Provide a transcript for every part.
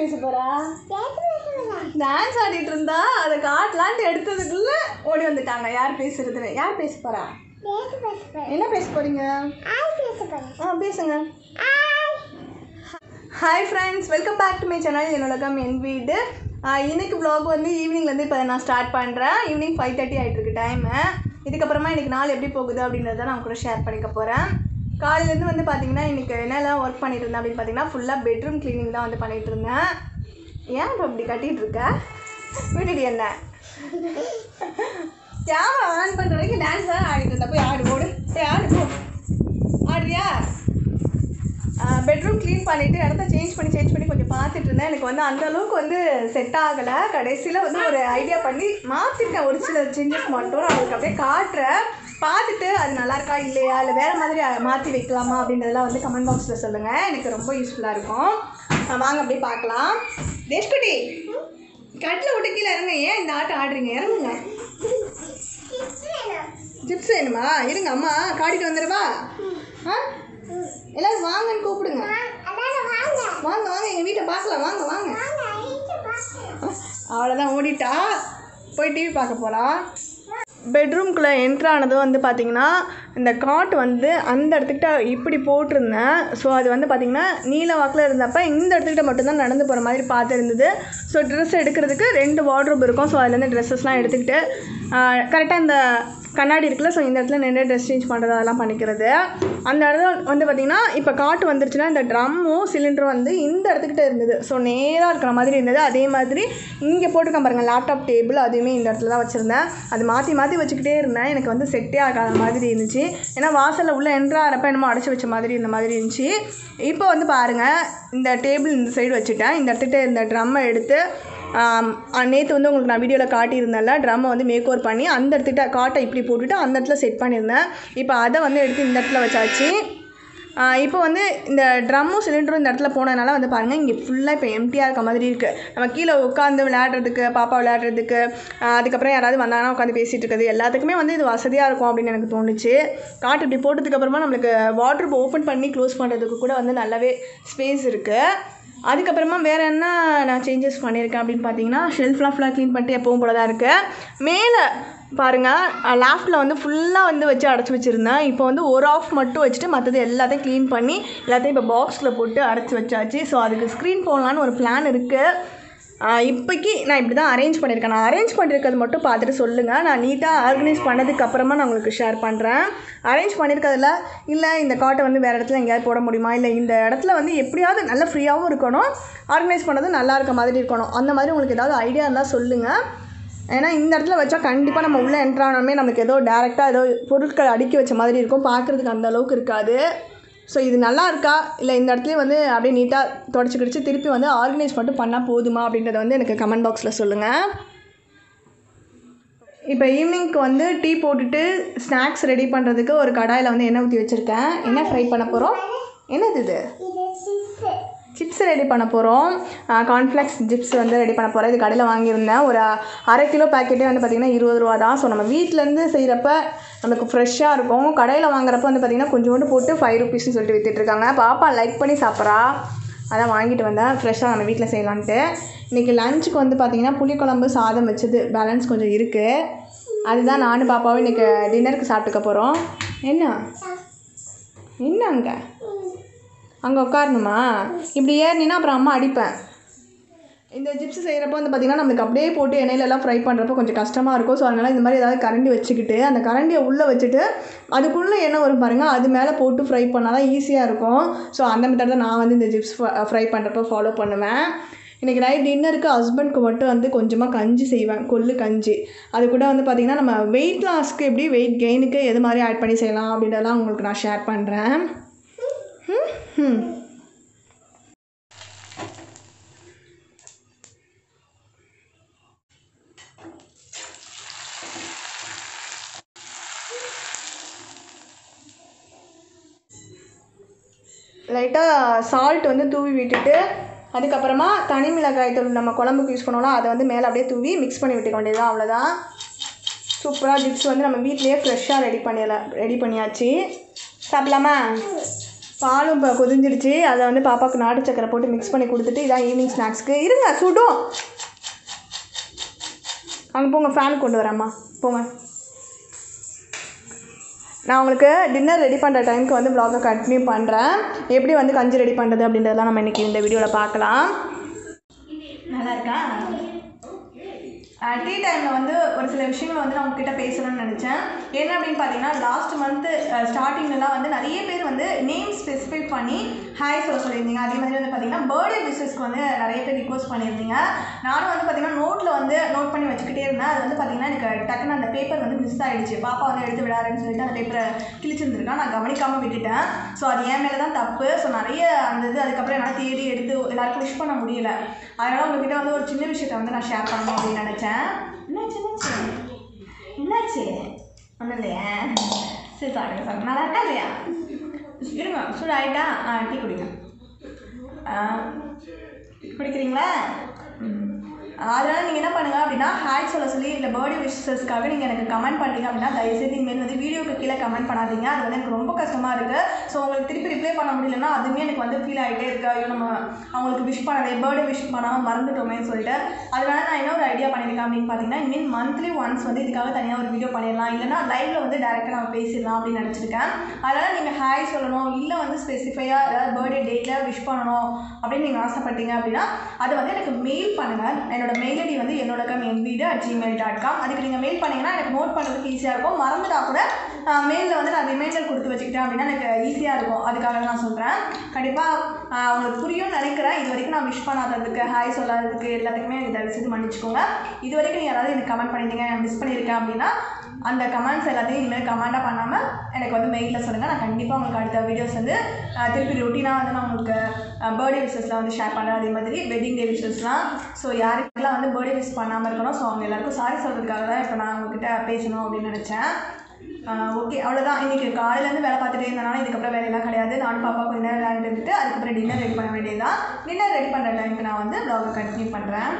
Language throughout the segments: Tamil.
பேச போறா டான்ஸ் ஆடிட்டு இருந்தா அதை காட்டலான்ட்டு எடுத்ததுக்குள்ள ஓடி வந்துட்டாங்க யார் பேசுறதுன்னு யார் பேச போறா என்ன பேச போறீங்க ஆ பேசுங்க hi friends welcome back to my channel என் உலகம் என் வீடு ஆஹ் இன்னைக்கு vlog வந்து ஈவினிங்லேருந்து இப்போ நான் ஸ்டார்ட் பண்ணுறேன் ஈவினிங் ஃபைவ் தேர்ட்டி ஆகிட்டு இருக்கு டைமு இதுக்கப்புறமா இன்னைக்கு நாள் எப்படி போகுது அப்படின்றத நான் கூட ஷேர் பண்ணிக்க போகிறேன் காலையிலேருந்து வந்து பார்த்தீங்கன்னா இன்றைக்கி என்னெல்லாம் ஒர்க் பண்ணிட்டு இருந்தேன் அப்படின்னு பார்த்தீங்கன்னா ஃபுல்லாக பெட்ரூம் க்ளீனிங் தான் வந்து பண்ணிட்டு இருந்தேன் ஏன் இப்போ இப்படி கட்டிட்டு இருக்க விட்டுடி என்ன கேமரா ஆன் பண்ணுற வரைக்கும் டான்ஸ் தான் ஆடிட்டு இருந்தேன் போய் ஆடு போடு போய் ஆடு போ ஆடுறியா பெட்ரூம் க்ளீன் பண்ணிவிட்டு இடத்த சேஞ்ச் பண்ணி சேஞ்ச் பண்ணி கொஞ்சம் பார்த்துட்டு இருந்தேன் எனக்கு வந்து அந்த அளவுக்கு வந்து செட் ஆகலை கடைசியில் வந்து ஒரு ஐடியா பண்ணி மாற்றிருக்கேன் ஒரு சில சேஞ்சஸ் மட்டும் நான் உங்களுக்கு அப்படியே காட்டுறேன் பார்த்துட்டு அது நல்லா இருக்கா இல்லையா இல்லை வேறு மாதிரி மாற்றி வைக்கலாமா அப்படின்றதெல்லாம் வந்து கமெண்ட் பாக்ஸில் சொல்லுங்கள் எனக்கு ரொம்ப யூஸ்ஃபுல்லாக இருக்கும் அஹ் வாங்க அப்படியே பார்க்கலாம் தேஷ்குட்டி கட்டில் விட்டு கீழே இறங்க ஏன் இந்த ஆட்டம் ஆடுறீங்க இறங்குங்க சிப்ஸ் வேணுமா இருங்க அம்மா காட்டிட்டு வந்துடுவா ஆ எல்லாரும் வாங்கன்னு கூப்பிடுங்க வாங்க வாங்க எங்கள் வீட்டை பார்க்கலாம் வாங்க வாங்க அவ்வளோதான் ஓடிட்டா போய் டிவி பார்க்க போகலாம் பெட்ரூம்குள்ளே என்ட்ரு ஆனதும் வந்து பார்த்திங்கன்னா இந்த காட் வந்து அந்த இடத்துக்கிட்ட இப்படி போட்டிருந்தேன் ஸோ அது வந்து பார்த்திங்கன்னா நீல வாக்கில் இருந்தப்போ இந்த இடத்துக்கிட்ட மட்டும்தான் நடந்து போகிற மாதிரி பார்த்து இருந்தது ஸோ ட்ரெஸ் எடுக்கிறதுக்கு ரெண்டு வார்ட்ரோப் இருக்கும் ஸோ அதுலேருந்து ட்ரெஸ்ஸஸ்லாம் எடுத்துக்கிட்டு கரெக்டாக இந்த கண்ணாடி இருக்குல்ல ஸோ இந்த இடத்துல நின்று ட்ரெஸ் சேஞ்ச் பண்ணுறது அதெல்லாம் பண்ணிக்கிறது அந்த இடத்துல வந்து பார்த்திங்கன்னா இப்போ காட்டு வந்துருச்சுன்னா இந்த ட்ரம்மும் சிலிண்டரும் வந்து இந்த இடத்துக்கிட்ட இருந்தது ஸோ நேராக இருக்கிற மாதிரி இருந்தது அதே மாதிரி இங்கே போட்டுருக்கேன் பாருங்கள் லேப்டாப் டேபிள் அதுவுமே இந்த இடத்துல தான் வச்சுருந்தேன் அது மாற்றி மாற்றி வச்சுக்கிட்டே இருந்தேன் எனக்கு வந்து செட்டே ஆகாத மாதிரி இருந்துச்சு ஏன்னா வாசலில் உள்ள என்ட்ரா ஆகிறப்ப என்னமோ அடைச்சி வச்ச மாதிரி இந்த மாதிரி இருந்துச்சு இப்போ வந்து பாருங்கள் இந்த டேபிள் இந்த சைடு வச்சுட்டேன் இந்த இடத்துக்கிட்ட இந்த ட்ரம்மை எடுத்து நேற்று வந்து உங்களுக்கு நான் வீடியோவில் காட்டியிருந்தேன்ல ட்ரம்மை வந்து மேக் ஓவர் பண்ணி அந்த இடத்துக்கிட்ட காட்டை இப்படி போட்டுட்டு அந்த இடத்துல செட் பண்ணியிருந்தேன் இப்போ அதை வந்து எடுத்து இந்த இடத்துல வச்சாச்சு ஆஹ் இப்போ வந்து இந்த ட்ரம்மும் சிலிண்டரும் இந்த இடத்துல போனதுனால வந்து பாருங்கள் இங்கே ஃபுல்லாக இப்போ எம்டியாக இருக்க மாதிரி இருக்குது நம்ம கீழே உட்காந்து விளையாடுறதுக்கு பாப்பா விளையாடுறதுக்கு ஆஹ் அதுக்கப்புறம் யாராவது வந்தாங்கன்னா உட்காந்து பேசிகிட்டு இருக்கிறது எல்லாத்துக்குமே வந்து இது வசதியாக இருக்கும் அப்படின்னு எனக்கு தோணுச்சு காட்டு இப்படி போட்டதுக்கப்புறமா நம்மளுக்கு வாட்ரூப் ஓப்பன் பண்ணி க்ளோஸ் பண்ணுறதுக்கு கூட வந்து நல்லாவே ஸ்பேஸ் இருக்குது அதுக்கப்புறமா வேறு என்ன நான் சேஞ்சஸ் பண்ணியிருக்கேன் அப்படின்னு பார்த்தீங்கன்னா ஷெல்ஃப்லாம் ஃபுல்லாக க்ளீன் பண்ணிட்டு எப்பவும் போல தான் இருக்குது மேலே பாருங்கள் லேஃப்டில் வந்து ஃபுல்லாக வந்து வச்சு அடைச்சி வச்சுருந்தேன் இப்போ வந்து ஒரு ஆஃப் மட்டும் வச்சுட்டு மற்றது எல்லாத்தையும் க்ளீன் பண்ணி எல்லாத்தையும் இப்போ பாக்ஸில் போட்டு அடைச்சி வச்சாச்சு ஸோ அதுக்கு ஸ்க்ரீன் போடலான்னு ஒரு பிளான் இருக்குது இப்போக்கி நான் இப்படி தான் அரேஞ்ச் பண்ணியிருக்கேன் நான் அரேஞ்ச் பண்ணியிருக்கிறது மட்டும் பார்த்துட்டு சொல்லுங்கள் நான் நீட்டாக ஆர்கனைஸ் பண்ணதுக்கு அப்புறமா நான் உங்களுக்கு ஷேர் பண்ணுறேன் அரேஞ்ச் பண்ணியிருக்கிறதுல இல்லை இந்த காட்டை வந்து வேறு இடத்துல எங்கேயாவது போட முடியுமா இல்லை இந்த இடத்துல வந்து எப்படியாவது நல்ல ஃப்ரீயாகவும் இருக்கணும் ஆர்கனைஸ் பண்ணது நல்லா இருக்க மாதிரி இருக்கணும் அந்த மாதிரி உங்களுக்கு ஏதாவது ஐடியா இருந்தால் சொல்லுங்கள் ஏன்னா இந்த இடத்துல வச்சா கண்டிப்பாக நம்ம உள்ளே என்ட்ரானோமே நமக்கு ஏதோ டேரெக்டாக ஏதோ பொருட்கள் அடுக்கி வச்ச மாதிரி இருக்கும் பார்க்குறதுக்கு அந்த அளவுக்கு இருக்காது ஸோ இது நல்லா இருக்கா இல்லை இந்த இடத்துலயே வந்து அப்படியே நீட்டாக தொடச்சி கிடிச்சு திருப்பி வந்து ஆர்கனைஸ் மட்டும் பண்ணால் போதுமா அப்படின்றத வந்து எனக்கு கமெண்ட் பாக்ஸில் சொல்லுங்கள் இப்போ ஈவினிங்க்கு வந்து டீ போட்டுட்டு ஸ்நாக்ஸ் ரெடி பண்ணுறதுக்கு ஒரு கடாயில் வந்து எண்ணெய் ஊற்றி வச்சுருக்கேன் என்ன ஃப்ரை பண்ண போகிறோம் என்னது இது சிப்ஸ் ரெடி பண்ண போகிறோம் கார்ன்ஃப்ளெக்ஸ் சிப்ஸ் வந்து ரெடி பண்ண போகிறோம் இது கடையில் வாங்கியிருந்தேன் ஒரு அரை கிலோ பேக்கெட்டே வந்து பார்த்திங்கன்னா இருபது ரூபா தான் ஸோ நம்ம வீட்டிலேருந்து செய்கிறப்ப நமக்கு ஃப்ரெஷ்ஷாக இருக்கும் கடையில் வாங்குறப்ப வந்து பார்த்திங்கன்னா கொஞ்சோண்டு போட்டு ஃபைவ் ருபீஸ்னு சொல்லிட்டு விற்றுட்ருக்காங்க பாப்பா லைக் பண்ணி சாப்பிட்றா அதான் வாங்கிட்டு வந்தேன் ஃப்ரெஷ்ஷாக நம்ம வீட்டில் செய்யலான்ட்டு இன்றைக்கி லஞ்சுக்கு வந்து பார்த்திங்கன்னா புளிக்குழம்பு சாதம் வச்சது பேலன்ஸ் கொஞ்சம் இருக்குது அதுதான் நானும் பாப்பாவும் இன்றைக்கி டின்னருக்கு சாப்பிட்டுக்க போகிறோம் என்ன என்ன அங்கே அங்கே உட்காரணுமா இப்படி ஏறினா அப்புறம் அம்மா அடிப்பேன் இந்த ஜிப்ஸ் செய்கிறப்ப வந்து பார்த்திங்கன்னா நம்மளுக்கு அப்படியே போட்டு எண்ணெயிலலாம் ஃப்ரை பண்ணுறப்போ கொஞ்சம் கஷ்டமாக இருக்கும் ஸோ அதனால் இந்த மாதிரி ஏதாவது கரண்டி வச்சுக்கிட்டு அந்த கரண்டியை உள்ளே வச்சுட்டு அதுக்குள்ளே எண்ணெய் வரும் பாருங்கள் அது மேலே போட்டு ஃப்ரை பண்ணால் தான் ஈஸியாக இருக்கும் ஸோ அந்த மெத்தட் தான் நான் வந்து இந்த ஜிப்ஸ் ஃப்ரை பண்ணுறப்போ ஃபாலோ பண்ணுவேன் இன்றைக்கி நைட் டின்னருக்கு ஹஸ்பண்ட்க்கு மட்டும் வந்து கொஞ்சமாக கஞ்சி செய்வேன் கொள்ளு கஞ்சி அது கூட வந்து பார்த்திங்கன்னா நம்ம வெயிட் லாஸ்க்கு எப்படி வெயிட் கெயினுக்கு எது மாதிரி ஆட் பண்ணி செய்யலாம் அப்படின்றதெல்லாம் உங்களுக்கு நான் ஷேர் பண்ணுறேன் ம் ம் லைட்டாக சால்ட் வந்து தூவி விட்டுட்டு அதுக்கப்புறமா தனி மிளகாய் தூள் நம்ம குழம்புக்கு யூஸ் பண்ணுவோம்ல அதை வந்து மேலே அப்படியே தூவி மிக்ஸ் பண்ணி விட்டுக்க வேண்டியது அவ்வளோதான் சூப்பராக டிப்ஸ் வந்து நம்ம வீட்லேயே ஃப்ரெஷ்ஷாக ரெடி பண்ணிடலாம் ரெடி பண்ணியாச்சு சாப்பிடலாமா பாலும் இப்போ கொதிஞ்சிடுச்சு அதை வந்து பாப்பாவுக்கு நாட்டு சக்கரை போட்டு மிக்ஸ் பண்ணி கொடுத்துட்டு இதான் ஈவினிங் ஸ்நாக்ஸ்க்கு இருங்க சுடும் அங்கே போங்க ஃபேன் கொண்டு வரேம்மா போங்க நான் உங்களுக்கு டின்னர் ரெடி பண்ணுற டைமுக்கு வந்து vlog-அ கண்டினியூ பண்ணுறேன் எப்படி வந்து கஞ்சி ரெடி பண்ணுறது அப்படின்றதெல்லாம் நம்ம இன்றைக்கி இந்த வீடியோவில் பார்க்கலாம் நல்லா இருக்கா டீ டைமில் வந்து ஒரு சில விஷயங்கள் வந்து நான் உங்ககிட்ட பேசணும்னு நினச்சேன் என்ன அப்படின்னு பார்த்தீங்கன்னா லாஸ்ட் மந்த்து ஸ்டார்டிங்லலாம் வந்து நிறைய பேர் வந்து நேம் ஸ்பெசிஃபை பண்ணி ஹாய் சொல்ல சொல்லியிருந்தீங்க அதே மாதிரி வந்து பார்த்தீங்கன்னா பர்த்டே விஷஸ்க்கு வந்து நிறைய பேர் ரிக்வஸ்ட் பண்ணியிருந்தீங்க நானும் வந்து பார்த்தீங்கன்னா நோட்டில் வந்து நோட் பண்ணி வச்சுக்கிட்டே இருந்தேன் அது வந்து பார்த்தீங்கன்னா எனக்கு டக்குன்னு அந்த பேப்பர் வந்து மிஸ் ஆகிடுச்சு பாப்பா வந்து எடுத்து விடாருன்னு சொல்லிட்டு அந்த பேப்பரை கிழிச்சிருந்துருக்கா நான் கவனிக்காமல் விட்டுட்டேன் ஸோ அது என் மேலே தான் தப்பு ஸோ நிறைய அந்த இது அதுக்கப்புறம் என்னால் தேடி எடுத்து எல்லாருக்கும் விஷ் பண்ண முடியல அதனால் உங்ககிட்ட வந்து ஒரு சின்ன விஷயத்த வந்து நான் ஷேர் பண்ணணும் அப்படின்னு நினச்சேன் என்னாச்சு என்னாச்சு என்னாச்சு ஒன்றும் இல்லையா சரி சாப்பிடுங்க சாப்பிடுங்க நல்லா இருக்கா இல்லையா இருங்க சூடு ஆகிட்டா ஆ டீ குடிங்க ஆ, குடிக்கிறீங்களா ம் அதனால் நீங்கள் என்ன பண்ணுங்கள் அப்படின்னா ஹாய் சொல்ல சொல்லி இல்லை பர்த்டே விஷஸஸ்க்காக நீங்கள் எனக்கு கமெண்ட் பண்ணுறீங்க அப்படின்னா தயவுசெய்து இனிமேல் வந்து வீடியோக்கு கீழே கமெண்ட் பண்ணாதீங்க அது வந்து எனக்கு ரொம்ப கஷ்டமாக இருக்குது ஸோ உங்களுக்கு திருப்பி ரிப்ளை பண்ண முடியலன்னா அதுவுமே எனக்கு வந்து ஃபீல் ஆகிட்டே இருக்கு ஐயோ நம்ம அவங்களுக்கு விஷ் பண்ணலை பர்த்டே விஷ் பண்ணாமல் மறந்துட்டோமேன்னு சொல்லிட்டு அதனால நான் என்ன ஒரு ஐடியா பண்ணியிருக்கேன் அப்படின்னு பார்த்தீங்கன்னா இனிமேல் மந்த்லி ஒன்ஸ் வந்து இதுக்காக தனியாக ஒரு வீடியோ பண்ணிடலாம் இல்லைனா லைவ்ல வந்து டேரெக்டாக நம்ம பேசிடலாம் அப்படின்னு நினச்சிருக்கேன் அதனால் நீங்கள் ஹாய் சொல்லணும் இல்லை வந்து ஸ்பெசிஃபையாக ஏதாவது பர்த்டே டேட்டில் விஷ் பண்ணணும் அப்படின்னு நீங்கள் ஆசைப்பட்டீங்க அப்படின்னா அதை வந்து எனக்கு மெயில் பண்ணுங்கள் என்னோட மெயில் ஐடி வந்து என்னோட கம் என் வீடு அட் ஜிமெயில் டாட் காம் அதுக்கு நீங்கள் மெயில் பண்ணீங்கன்னா எனக்கு நோட் பண்ணுறதுக்கு ஈஸியாக இருக்கும் மறந்துட்டா கூட மெயிலில் வந்து நான் ரிமைண்டர் கொடுத்து வச்சுக்கிட்டேன் அப்படின்னா எனக்கு ஈஸியாக இருக்கும் அதுக்காக நான் சொல்கிறேன் கண்டிப்பாக உங்களுக்கு புரியும்னு நினைக்கிறேன் இது வரைக்கும் நான் விஷ் பண்ணாததுக்கு ஹாய் சொல்லாததுக்கு எல்லாத்துக்குமே எனக்கு தயவு செய்து மன்னிச்சுக்கோங்க இது வரைக்கும் நீங்கள் யாராவது எனக்கு கமெண்ட் பண்ணியிருந்தீங்க நான் மிஸ் பண்ணியிருக்கேன் அப்படின்னா அந்த கமெண்ட்ஸ் எல்லாத்தையும் இனிமேல் கமெண்டாக பண்ணாமல் எனக்கு வந்து மெயிலில் சொல்லுங்கள் நான் கண்டிப்பாக உங்களுக்கு அடுத்த வீடியோஸ் வந்து அஹ், திருப்பி ரொட்டீனாக வந்து நான் உங்களுக்கு பர்த்டே விஷஸ்லாம் வந்து ஷேர் பண்ணுறேன் அதே மாதிரி வெட்டிங் டே விஷஸ்லாம் ஸோ யாருக்கெல்லாம் வந்து பர்த்டே விஷ் பண்ணாமல் இருக்கணும் ஸோ அவங்க எல்லாருக்கும் சாரி சொல்கிறதுக்காக தான் இப்போ நான் உங்ககிட்ட பேசணும் அப்படின்னு நினச்சேன் ஓகே அவ்வளோதான் இன்றைக்கி காலையிலேருந்து வேலை பார்த்துட்டே இருந்தனால இதுக்கப்புறம் வேலையெல்லாம் கிடையாது நானும் பாப்பா கொஞ்ச நேரம் விளையாண்டு இருந்துட்டு அதுக்கப்புறம் டின்னர் ரெடி பண்ண வேண்டியதுதான் டின்னர் ரெடி பண்ணுற டைமுக்கு நான் வந்து vlog கண்டினியூ பண்ணுறேன்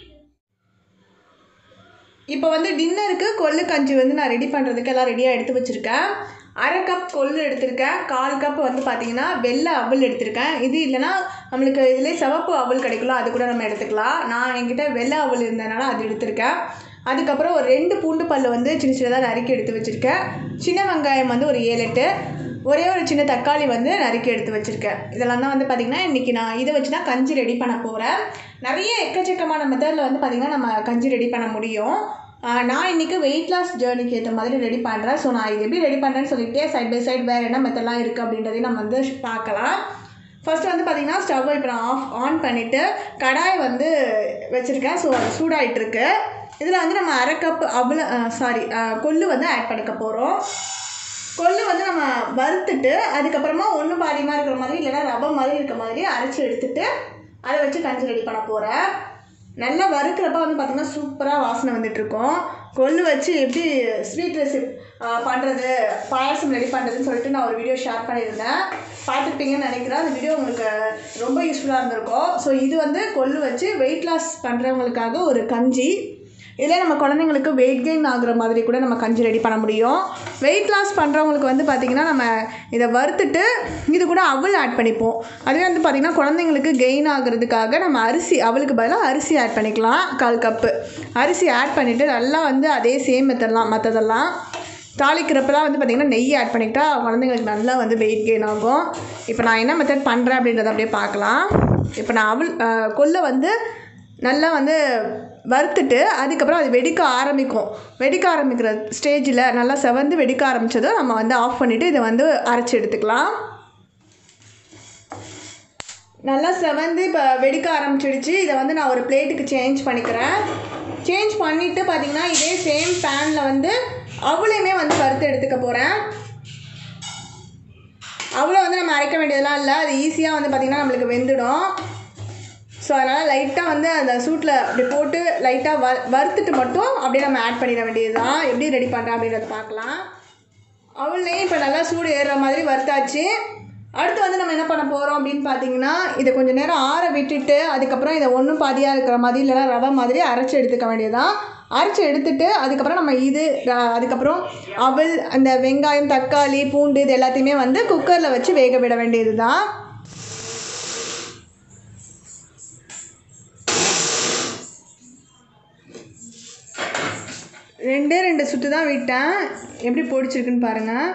இப்போ வந்து டின்னருக்கு கொள்ளு கஞ்சி வந்து நான் ரெடி பண்ணுறதுக்கு எல்லாம் ரெடியாக எடுத்து வச்சுருக்கேன் அரை கப் கொள்ளு எடுத்திருக்கேன் கால் கப் வந்து பார்த்தீங்கன்னா வெள்ளை அவல் எடுத்திருக்கேன் இது இல்லைன்னா நம்மளுக்கு இதிலே சிவப்பு அவல் கிடைக்கும்ல அது கூட நம்ம எடுத்துக்கலாம் நான் என்கிட்ட வெள்ளை அவல் இருந்ததுனால அது எடுத்திருக்கேன் அதுக்கப்புறம் ஒரு ரெண்டு பூண்டு பல் வந்து சின்ன சின்னதாக நறுக்கி எடுத்து வச்சுருக்கேன் சின்ன வெங்காயம் வந்து ஒரு ஏழு எட்டு ஒரே ஒரு சின்ன தக்காளி வந்து நறுக்கி எடுத்து வச்சுருக்கேன் இதெல்லாம் தான் வந்து பார்த்திங்கன்னா இன்றைக்கி நான் இதை வச்சு தான் கஞ்சி ரெடி பண்ண போகிறேன் நிறைய எக்கச்சக்கமான மெத்தடில் வந்து பார்த்திங்கன்னா நம்ம கஞ்சி ரெடி பண்ண முடியும் ஆஹ் நான் இன்றைக்கி வெயிட் லாஸ் ஜேர்னிக்கு ஏற்ற மாதிரி ரெடி பண்ணுறேன் ஸோ நான் இது எப்படி ரெடி பண்ணுறேன்னு சொல்லிட்டு சைட் பை சைடு வேறு என்ன மெத்தட்லாம் இருக்குது அப்படின்றதையும் நம்ம வந்து பார்க்கலாம் ஃபர்ஸ்ட் வந்து பார்த்திங்கன்னா ஸ்டவ்வை இப்போ நான் ஆஃப் ஆன் பண்ணிவிட்டு கடாய் வந்து வச்சுருக்கேன் ஸோ அது சூடாயிட்டு இருக்கு இதில் வந்து நம்ம அரை கப் அவ்வளோ சாரி கொள்ளு வந்து ஆட் பண்ணிக்க போகிறோம் கொள்ளு வந்து நம்ம வறுத்துட்டு அதுக்கப்புறமா ஒன்று பாதியமாக இருக்கிற மாதிரி இல்லைன்னா ரவை மாதிரி இருக்கிற மாதிரி அரைச்சி எடுத்துட்டு அதை வச்சு கஞ்சி ரெடி பண்ண போகிறேன் நல்லா வறுக்கிறப்ப வந்து பார்த்திங்கன்னா சூப்பராக வாசனை வந்துட்டுருக்கும் கொள்ளு வச்சு எப்படி ஸ்வீட் ரெசிப் பண்ணுறது பாயாசம் ரெடி பண்ணுறதுன்னு சொல்லிட்டு நான் ஒரு வீடியோ ஷேர் பண்ணியிருந்தேன் பார்த்துருப்பீங்கன்னு நினைக்கிறேன் அந்த வீடியோ உங்களுக்கு ரொம்ப யூஸ்ஃபுல்லாக இருந்திருக்கும் ஸோ இது வந்து கொள்ளு வச்சு வெயிட் லாஸ் பண்ணுறவங்களுக்காக ஒரு கஞ்சி இதில் நம்ம குழந்தைங்களுக்கு வெயிட் கெயின் ஆகுற மாதிரி கூட நம்ம கஞ்சி ரெடி பண்ண முடியும் வெயிட் லாஸ் பண்ணுறவங்களுக்கு வந்து பார்த்திங்கன்னா நம்ம இதை வறுத்துட்டு இது கூட அவல் ஆட் பண்ணிப்போம் அதுவே வந்து பார்த்திங்கன்னா குழந்தைங்களுக்கு கெயின் ஆகுறதுக்காக நம்ம அரிசி அவளுக்கு பதிலாக அரிசி ஆட் பண்ணிக்கலாம் கால் கப்பு அரிசி ஆட் பண்ணிவிட்டு நல்லா வந்து அதே சேம் மெத்தட்லாம் மற்றதெல்லாம் தாளிக்கிறப்பெல்லாம் வந்து பார்த்திங்கன்னா நெய் ஆட் பண்ணிக்கிட்டா குழந்தைங்களுக்கு நல்லா வந்து வெயிட் கெயின் ஆகும் இப்போ நான் என்ன மெத்தட் பண்ணுறேன் அப்படின்றத அப்படியே பார்க்கலாம் இப்போ நான் அவள் அஹ், கொல்லை வந்து நல்லா வந்து வறுத்துட்டு அதுக்கப்புறம் அது வெடிக்க ஆரம்பிக்கும் வெடிக்க ஆரம்பிக்கிற ஸ்டேஜில் நல்லா செவந்து வெடிக்க ஆரம்பித்ததும் நம்ம வந்து ஆஃப் பண்ணிவிட்டு இதை வந்து அரைச்சி எடுத்துக்கலாம் நல்லா செவந்து இப்போ வெடிக்க ஆரம்பிச்சிடுச்சு இதை வந்து நான் ஒரு பிளேட்டுக்கு சேஞ்ச் பண்ணிக்கிறேன் சேஞ்ச் பண்ணிவிட்டு பார்த்தீங்கன்னா இதே சேம் பேனில் வந்து அவளையுமே வந்து வறுத்து எடுத்துக்க போகிறேன் அவ்வளோ வந்து நம்ம அரைக்க வேண்டியதெல்லாம் இல்லை அது ஈஸியாக வந்து பார்த்திங்கன்னா நம்மளுக்கு வெந்துடும் ஸோ அதனால் லைட்டாக வந்து அந்த சூட்டில் அப்படி போட்டு லைட்டாக வ வறுத்துட்டு மட்டும் அப்படியே நம்ம ஆட் பண்ணிட வேண்டியது தான் எப்படி ரெடி பண்ணுறேன் அப்படின்றத பார்க்கலாம் அவள்லையும் இப்போ நல்லா சூடு ஏறுற மாதிரி வறுத்தாச்சு அடுத்து வந்து நம்ம என்ன பண்ண போகிறோம் அப்படின்னு பார்த்தீங்கன்னா இதை கொஞ்சம் நேரம் ஆற விட்டுட்டு அதுக்கப்புறம் இதை ஒன்றும் பாதியாக இருக்கிற மாதிரி இல்லைன்னா ரவை மாதிரி அரைச்சி எடுத்துக்க வேண்டியதுதான் அரைச்சி எடுத்துட்டு அதுக்கப்புறம் நம்ம இது ர- அதுக்கப்புறம் அவல் அந்த வெங்காயம் தக்காளி பூண்டு இது எல்லாத்தையுமே வந்து குக்கரில் வச்சு வேக விட வேண்டியது தான் ரெண்டே ரெண்டு சுற்று தான் விட்டேன் எப்படி பொடிச்சிருக்குன்னு பாருங்கள்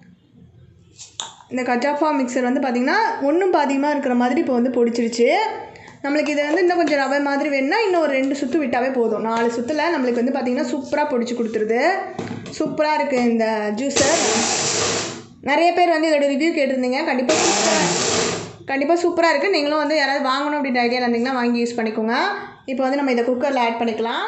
இந்த கஜாஃபா மிக்சர் வந்து பார்த்திங்கன்னா ஒன்றும் பாதியமாக இருக்கிற மாதிரி இப்போ வந்து பொடிச்சிருச்சு நம்மளுக்கு இதை வந்து இன்னும் கொஞ்சம் ரவை மாதிரி வேணும்னா இன்னும் ஒரு ரெண்டு சுற்று விட்டாவே போதும் நாலு சுற்றில் நம்மளுக்கு வந்து பார்த்திங்கன்னா சூப்பராக பொடிச்சு கொடுத்துருது சூப்பராக இருக்குது இந்த ஜூஸர் நிறைய பேர் வந்து இதோட ரிவ்யூ கேட்டிருந்தீங்க கண்டிப்பாக சூப்பராக கண்டிப்பாக சூப்பராக இருக்குது நீங்களும் வந்து யாராவது வாங்கணும் அப்படின்ற ஐடியாவில் இருந்தீங்கன்னா வாங்கி யூஸ் பண்ணிக்கோங்க இப்போ வந்து நம்ம இதை குக்கரில் ஆட் பண்ணிக்கலாம்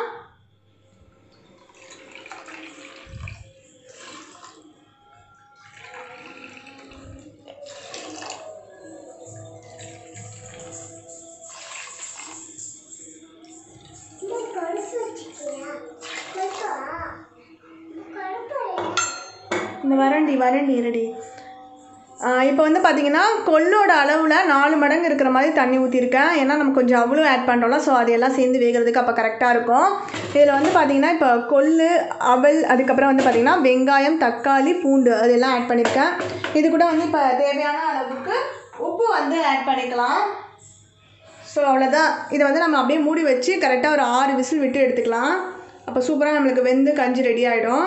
இந்த வரண்டி வரண்டி ரெடி இப்போ வந்து பார்த்தீங்கன்னா கொள்ளோட அளவில் நாலு மடங்கு இருக்கிற மாதிரி தண்ணி ஊற்றிருக்கேன் ஏன்னா நம்ம கொஞ்சம் அவ்வளோ ஆட் பண்ணுறோம்ல ஸோ அது எல்லாம் சேர்ந்து வேகிறதுக்கு அப்போ கரெக்டாக இருக்கும் இதில் வந்து பார்த்தீங்கன்னா இப்போ கொள்ளு அவல் அதுக்கப்புறம் வந்து பார்த்தீங்கன்னா வெங்காயம் தக்காளி பூண்டு அதெல்லாம் ஆட் பண்ணியிருக்கேன் இது கூட வந்து இப்போ தேவையான அளவுக்கு உப்பு வந்து ஆட் பண்ணிக்கலாம் ஸோ அவ்வளோதான் இதை வந்து நம்ம அப்படியே மூடி வச்சு கரெக்டாக ஒரு ஆறு விசில் விட்டு எடுத்துக்கலாம் அப்போ சூப்பராக நம்மளுக்கு வெந்து கஞ்சி ரெடி ஆகிடும்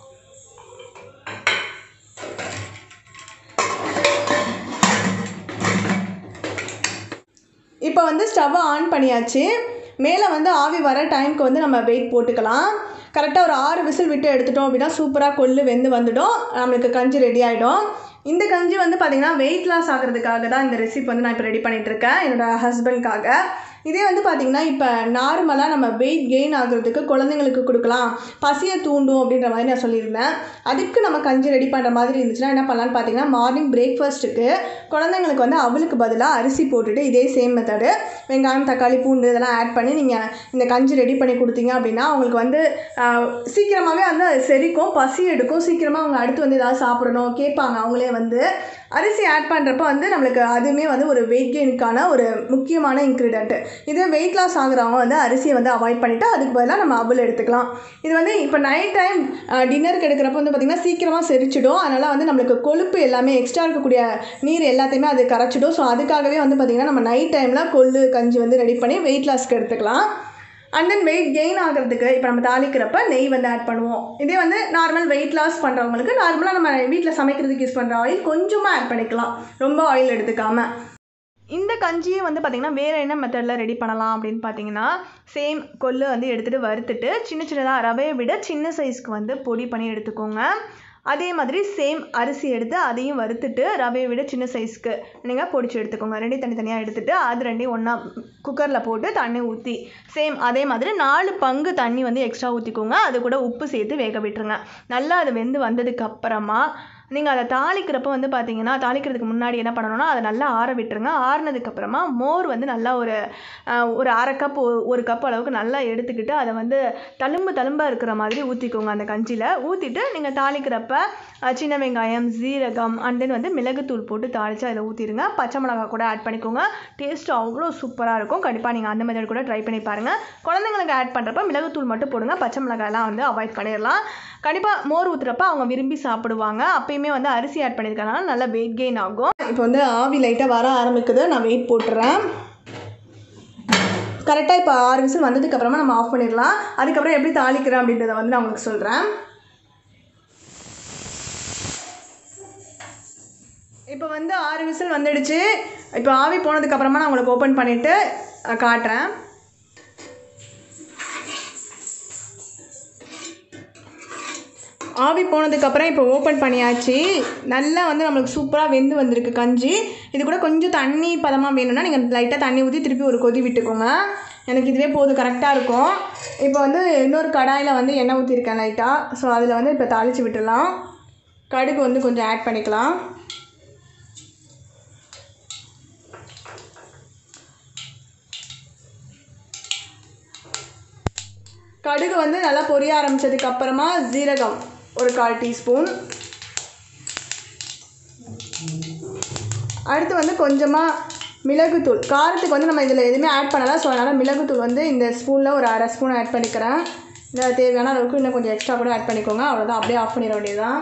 இப்போ வந்து ஸ்டவ்வை ஆன் பண்ணியாச்சு மேலே வந்து ஆவி வர டைம்க்கு வந்து நம்ம வெயிட் போட்டுக்கலாம் கரெக்டாக ஒரு ஆறு விசில் விட்டு எடுத்துட்டோம் அப்படின்னா சூப்பராக கொள்ளு வெந்து வந்துடும் நம்மளுக்கு கஞ்சி ரெடி ஆகிடும் இந்த கஞ்சி வந்து பார்த்திங்கன்னா வெயிட் லாஸ் ஆகிறதுக்காக தான் இந்த ரெசிபி வந்து நான் இப்போ ரெடி பண்ணிகிட்ருக்கேன் என்னோடய ஹஸ்பண்ட்காக இதே வந்து பார்த்திங்கன்னா இப்போ நார்மலாக நம்ம வெயிட் கெயின் ஆகுறதுக்கு குழந்தைங்களுக்கு கொடுக்கலாம் பசியை தூண்டும் அப்படின்ற மாதிரி நான் சொல்லியிருந்தேன் அதுக்கு நம்ம கஞ்சி ரெடி பண்ணுற மாதிரி இருந்துச்சுன்னா என்ன பண்ணலான்னு பார்த்தீங்கன்னா மார்னிங் பிரேக்ஃபாஸ்ட்டுக்கு குழந்தைங்களுக்கு வந்து அவளுக்கு பதிலாக அரிசி போட்டுட்டு இதே சேம் மெத்தடு வெங்காயம் தக்காளி பூண்டு இதெல்லாம் ஆட் பண்ணி நீங்கள் இந்த கஞ்சி ரெடி பண்ணி கொடுத்தீங்க அப்படின்னா அவங்களுக்கு வந்து ஆஹ், சீக்கிரமாகவே வந்து அது செரிக்கும் பசி எடுக்கும் சீக்கிரமாக அவங்க அடுத்து வந்து ஏதாவது சாப்பிடணும் கேட்பாங்க அவங்களே வந்து அரிசி ஆட் பண்ணுறப்ப வந்து நம்மளுக்கு அதுவுமே வந்து ஒரு வெயிட் கெயினுக்கான ஒரு முக்கியமான இன்க்ரீடியன்ட் இதே வெயிட் லாஸ் ஆகுறவங்க வந்து அரிசியை வந்து அவாய்ட் பண்ணிவிட்டு அதுக்கு பதிலாக நம்ம அவல் எடுத்துக்கலாம் இது வந்து இப்போ நைட் டைம் டின்னருக்கு எடுக்கிறப்ப வந்து பார்த்திங்கன்னா சீக்கிரமாக செரிச்சிடும் அதனால் வந்து நம்மளுக்கு கொழுப்பு எல்லாமே எக்ஸ்ட்ரா இருக்கக்கூடிய நீர் எல்லாத்தையுமே அது கரைச்சிடும் ஸோ அதுக்காகவே வந்து பார்த்திங்கன்னா நம்ம நைட் டைமில் கொள்ளு கஞ்சி வந்து ரெடி பண்ணி வெயிட் லாஸ்க்கு எடுத்துக்கலாம் அண்ட் தென் வெயிட் கெயின் ஆகிறதுக்கு இப்போ நம்ம தாளிக்கிறப்ப நெய் வந்து ஆட் பண்ணுவோம் இதே வந்து நார்மல் வெயிட் லாஸ் பண்ணுறவங்களுக்கு நார்மலாக நம்ம வீட்டில் சமைக்கிறதுக்கு யூஸ் பண்ணுற ஆயில் கொஞ்சமாக ஆட் பண்ணிக்கலாம் ரொம்ப ஆயில் எடுத்துக்காமல் இந்த கஞ்சியை வந்து பார்த்திங்கன்னா வேறு என்ன மெத்தடில் ரெடி பண்ணலாம் அப்படின்னு பார்த்தீங்கன்னா சேம் கொள்ளு வந்து எடுத்துகிட்டு வறுத்துட்டு சின்ன சின்னதாக ரவையை விட சின்ன சைஸ்க்கு வந்து பொடி பண்ணி எடுத்துக்கோங்க அதே மாதிரி சேம் அரிசி எடுத்து அதையும் வறுத்துட்டு ரவையை விட சின்ன சைஸ்க்கு நீங்கள் பொடிச்சு எடுத்துக்கோங்க ரெண்டையும் தனித்தனியாக எடுத்துட்டு அது ரெண்டையும் ஒன்றா குக்கரில் போட்டு தண்ணி ஊற்றி சேம் அதே மாதிரி நாலு பங்கு தண்ணி வந்து எக்ஸ்ட்ரா ஊற்றிக்கோங்க அது கூட உப்பு சேர்த்து வேக விட்டுருங்க நல்லா அது வெந்து வந்ததுக்கு அப்புறமா நீங்கள் அதை தாளிக்கிறப்ப வந்து பார்த்தீங்கன்னா தாளிக்கிறதுக்கு முன்னாடி என்ன பண்ணணும்னா அதை நல்லா ஆற விட்டுருங்க ஆறுனதுக்கப்புறமா மோர் வந்து நல்லா ஒரு ஆஹ், ஒரு அரை கப் ஒரு கப் அளவுக்கு நல்லா எடுத்துக்கிட்டு அதை வந்து தழும்பு தழும்பாக இருக்கிற மாதிரி ஊற்றிக்கோங்க அந்த கஞ்சியில் ஊற்றிட்டு நீங்கள் தாளிக்கிறப்ப ஆஹ், சின்ன வெங்காயம் ஜீரகம் அண்ட் தென் வந்து மிளகுத்தூள் போட்டு தாளித்து அதில் ஊற்றிடுங்க பச்சை மிளகா கூட ஆட் பண்ணிக்கோங்க டேஸ்ட் அவ்வளோ சூப்பராக இருக்கும் கண்டிப்பாக நீங்கள் அந்த மெத்தட் கூட ட்ரை பண்ணி பாருங்கள் குழந்தைங்களுக்கு ஆட் பண்ணுறப்ப மிளகுத்தூள் மட்டும் போடுங்க பச்சை மிளகாயெல்லாம் வந்து அவாய்ட் பண்ணிடலாம் கண்டிப்பாக மோர் ஊற்றுறப்ப அவங்க விரும்பி சாப்பிடுவாங்க அப்பயுமே வந்து அரிசி ஆட் பண்ணியிருக்கனால நல்லா வெயிட் கெயின் ஆகும் இப்போ வந்து ஆவி லைட்டாக வர ஆரம்பிக்குது நான் வெயிட் போட்டுறேன் கரெக்டாக இப்போ ஆறு விசில் வந்ததுக்கு அப்புறமா நம்ம ஆஃப் பண்ணிடலாம் அதுக்கப்புறம் எப்படி தாளிக்கிறேன் அப்படின்றத வந்து நான் உங்களுக்கு சொல்கிறேன் இப்போ வந்து ஆறு விசில் வந்துடுச்சு இப்போ ஆவி போனதுக்கு அப்புறமா நான் உங்களுக்கு ஓப்பன் பண்ணிவிட்டு காட்டுறேன் ஆவி போனதுக்கப்புறம் இப்போ ஓப்பன் பண்ணியாச்சு நல்லா வந்து நம்மளுக்கு சூப்பராக வெந்து வந்திருக்கு கஞ்சி இது கூட கொஞ்சம் தண்ணி பதமாக வேணும்னா நீங்கள் லைட்டாக தண்ணி ஊற்றி திருப்பி ஒரு கொதி விட்டுக்கோங்க எனக்கு இதுவே போதும் கரெக்டாக இருக்கும் இப்போ வந்து இன்னொரு கடாயில் வந்து எண்ணெய் ஊற்றிருக்கேன் லைட்டாக ஸோ அதில் வந்து இப்போ தாளித்து விட்டுடலாம் கடுகு வந்து கொஞ்சம் ஆட் பண்ணிக்கலாம் கடுகு வந்து நல்லா பொரிய ஆரம்பிச்சதுக்கு அப்புறமா ஜீரகம் ஒரு கால் டீஸ்பூன் அடுத்து வந்து கொஞ்சமாக மிளகுத்தூள் காரத்துக்கு வந்து நம்ம இதில் எதுவுமே ஆட் பண்ணலாம் ஸோ அதனால் மிளகுத்தூள் வந்து இந்த ஸ்பூனில் ஒரு அரை ஸ்பூன் ஆட் பண்ணிக்கிறேன் இந்த தேவையான அளவுக்கு இன்னும் கொஞ்சம் எக்ஸ்ட்ரா கூட ஆட் பண்ணிக்கோங்க அவ்வளோதான் அப்படியே ஆஃப் பண்ணிட வேண்டியதுதான்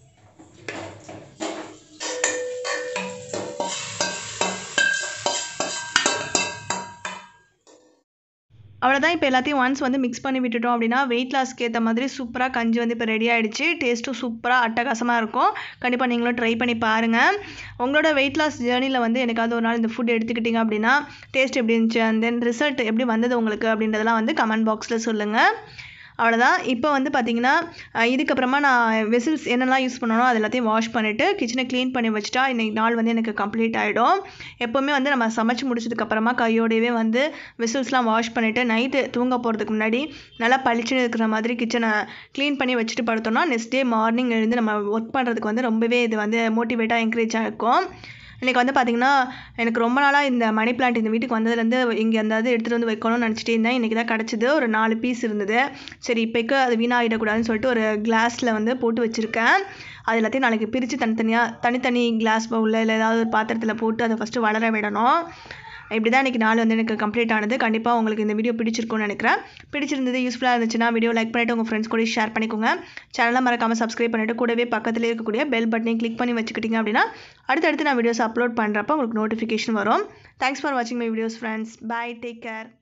அவ்வளோதான் இப்போ எல்லாத்தையும் ஒன்ஸ் வந்து மிக்ஸ் பண்ணி விட்டுட்டோம் அப்படின்னா வெயிட் லாஸ்க்கு ஏற்ற மாதிரி சூப்பராக கஞ்சி வந்து இப்போ ரெடி ஆகிடுச்சு டேஸ்ட்டும் சூப்பராக அட்டகாசமாக இருக்கும் கண்டிப்பாக நீங்களும் ட்ரை பண்ணி பாருங்கள் உங்களோட வெயிட் லாஸ் ஜேர்னியில் வந்து எனக்காவது ஒரு நாள் இந்த ஃபுட் எடுத்துக்கிட்டிங்க அப்படின்னா டேஸ்ட் எப்படி இருந்துச்சு அண்ட் தென் ரிசல்ட் எப்படி வந்தது உங்களுக்கு அப்படின்றதெல்லாம் வந்து கமெண்ட் பாக்ஸில் சொல்லுங்கள் அவ்வளோதான் இப்போ வந்து பார்த்தீங்கன்னா அஹ், இதுக்கப்புறமா நான் வெசில்ஸ் என்னெல்லாம் யூஸ் பண்ணணும் அது எல்லாத்தையும் வாஷ் பண்ணிவிட்டு கிச்சனை க்ளீன் பண்ணி வச்சுட்டா இன்னைக்கு நாள் வந்து எனக்கு கம்ப்ளீட் ஆகிடும் எப்போவுமே வந்து நம்ம சமைச்சு முடிச்சதுக்கப்புறமா கையோடையவே வந்து வெசில்ஸ்லாம் வாஷ் பண்ணிவிட்டு நைட்டு தூங்க போகிறதுக்கு முன்னாடி நல்லா பளிச்சுன்னு இருக்கிற மாதிரி கிச்சனை க்ளீன் பண்ணி வச்சுட்டு படுத்தோம்னா நெக்ஸ்ட் டே மார்னிங் எழுந்து நம்ம ஒர்க் பண்ணுறதுக்கு வந்து ரொம்பவே இது வந்து மோட்டிவேட்டாக என்கரேஜாக இருக்கும் இன்றைக்கி வந்து பார்த்திங்கன்னா எனக்கு ரொம்ப நாளாக இந்த மணி பிளான்ட் இந்த வீட்டுக்கு வந்ததுலேருந்து இங்கே அந்த இது எடுத்துகிட்டு வந்து வைக்கணும்னு நினச்சிட்டே இருந்தேன் இன்றைக்கி தான் கிடச்சிது ஒரு நாலு பீஸ் இருந்தது சரி இப்போக்கு அது வீணாகிடக்கூடாதுன்னு சொல்லிட்டு ஒரு கிளாஸில் வந்து போட்டு வச்சுருக்கேன் அது எல்லாத்தையும் நாளைக்கு பிரித்து தனித்தனியாக தனித்தனி கிளாஸ் பவுலில் இல்லை ஏதாவது ஒரு பாத்திரத்தில் போட்டு அதை ஃபஸ்ட்டு வளர விடணும் இப்படி தான் இன்றைக்கி நாள் வந்து எனக்கு கம்ப்ளீட் ஆனது கண்டிப்பாக உங்களுக்கு இந்த வீடியோ பிடிச்சிருக்கும்னு நினைக்கிறேன் பிடிச்சிருந்தது யூஸ்ஃபுல்லாக இருந்துச்சுன்னா வீடியோ லைக் பண்ணிவிட்டு உங்கள் ஃப்ரெண்ட்ஸ் கூட ஷேர் பண்ணிக்கோங்க சேனலை மறக்காமல் சப்ஸ்கிரைப் பண்ணிவிட்டு கூடவே பக்கத்தில் இருக்கக்கூடிய பெல் பட்டனையும் கிளிக் பண்ணி வச்சுக்கிட்டிங்க அப்படின்னா அடுத்தடுத்து நான் வீடியோஸ் அப்லோட் பண்ணுறப்ப உங்களுக்கு நோட்டிஃபிகேஷன் வரும் தேங்க்ஸ் ஃபார் வாட்சிங் my videos friends bye take care